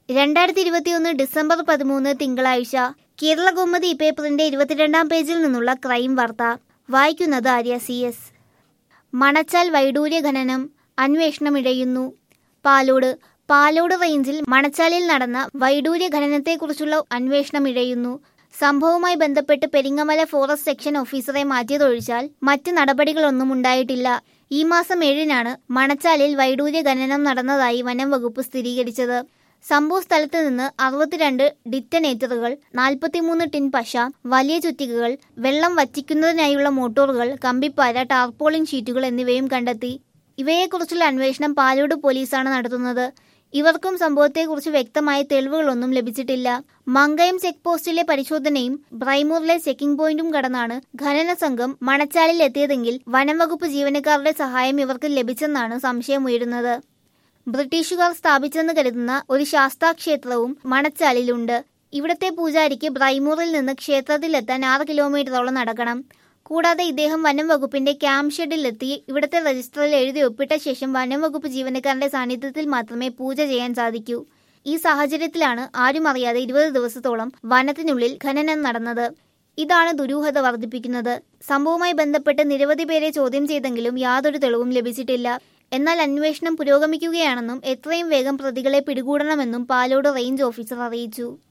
രണ്ടായിരത്തി ഇരുപത്തിയൊന്ന് ഡിസംബർ പതിമൂന്ന് തിങ്കളാഴ്ച കേരള കൗമുദി പേപ്പറിന്റെ ഇരുപത്തിരണ്ടാം പേജിൽ നിന്നുള്ള ക്രൈം വാർത്ത വായിക്കുന്നത് ആര്യ സി എസ് മണച്ചാൽ വൈഡൂര്യ ഖനനം അന്വേഷണം ഇഴയുന്നു പാലോട് പാലോട് റേഞ്ചിൽ മണച്ചാലിൽ നടന്ന വൈഡൂര്യ ഖനനത്തെക്കുറിച്ചുള്ള അന്വേഷണം ഇഴയുന്നു സംഭവവുമായി ബന്ധപ്പെട്ട് പെരിങ്ങമല ഫോറസ്റ്റ് സെക്ഷൻ ഓഫീസറെ മാറ്റിയതൊഴിച്ചാൽ മറ്റ് നടപടികളൊന്നും ഉണ്ടായിട്ടില്ല ഈ മാസം ഏഴിനാണ് മണച്ചാലിൽ വൈഡൂര്യ ഖനനം നടന്നതായി വനം വകുപ്പ് സ്ഥിരീകരിച്ചത് സംഭവ സ്ഥലത്ത് നിന്ന് അറുപത്തിരണ്ട് ഡിറ്റനേറ്ററുകൾ നാൽപ്പത്തിമൂന്ന് ടിൻ പശ വലിയ ചുറ്റികകൾ വെള്ളം വറ്റിക്കുന്നതിനായുള്ള മോട്ടോറുകൾ കമ്പിപ്പാര ടാർപോളിംഗ് ഷീറ്റുകൾ എന്നിവയും കണ്ടെത്തി ഇവയെക്കുറിച്ചുള്ള അന്വേഷണം പാലോട് പോലീസാണ് നടത്തുന്നത് ഇവർക്കും സംഭവത്തെക്കുറിച്ച് വ്യക്തമായ തെളിവുകളൊന്നും ലഭിച്ചിട്ടില്ല മങ്കയം ചെക്ക് പോസ്റ്റിലെ പരിശോധനയും ബ്രൈമൂറിലെ ചെക്കിംഗ് പോയിന്റും കടന്നാണ് ഖനന സംഘം മണച്ചാലിൽ എത്തിയതെങ്കിൽ വനം വകുപ്പ് ജീവനക്കാരുടെ സഹായം ഇവർക്ക് ലഭിച്ചെന്നാണ് സംശയമുയരുന്നത് ബ്രിട്ടീഷുകാർ സ്ഥാപിച്ചെന്ന് കരുതുന്ന ഒരു ശാസ്താക്ഷേത്രവും മണച്ചാലിലുണ്ട് ഇവിടത്തെ പൂജാരിക്ക് ബ്രൈമൂറിൽ നിന്ന് ക്ഷേത്രത്തിലെത്താൻ ആറ് കിലോമീറ്ററോളം നടക്കണം കൂടാതെ ഇദ്ദേഹം വനം വകുപ്പിന്റെ ക്യാമ്പ് ഷെഡിലെത്തി ഇവിടുത്തെ രജിസ്റ്ററിൽ എഴുതി ഒപ്പിട്ട ശേഷം വനം വകുപ്പ് ജീവനക്കാരുടെ സാന്നിധ്യത്തിൽ മാത്രമേ പൂജ ചെയ്യാൻ സാധിക്കൂ ഈ സാഹചര്യത്തിലാണ് ആരും അറിയാതെ ഇരുപത് ദിവസത്തോളം വനത്തിനുള്ളിൽ ഖനനം നടന്നത് ഇതാണ് ദുരൂഹത വർദ്ധിപ്പിക്കുന്നത് സംഭവവുമായി ബന്ധപ്പെട്ട് നിരവധി പേരെ ചോദ്യം ചെയ്തെങ്കിലും യാതൊരു തെളിവും ലഭിച്ചിട്ടില്ല എന്നാൽ അന്വേഷണം പുരോഗമിക്കുകയാണെന്നും എത്രയും വേഗം പ്രതികളെ പിടികൂടണമെന്നും പാലോട് റേഞ്ച് ഓഫീസർ അറിയിച്ചു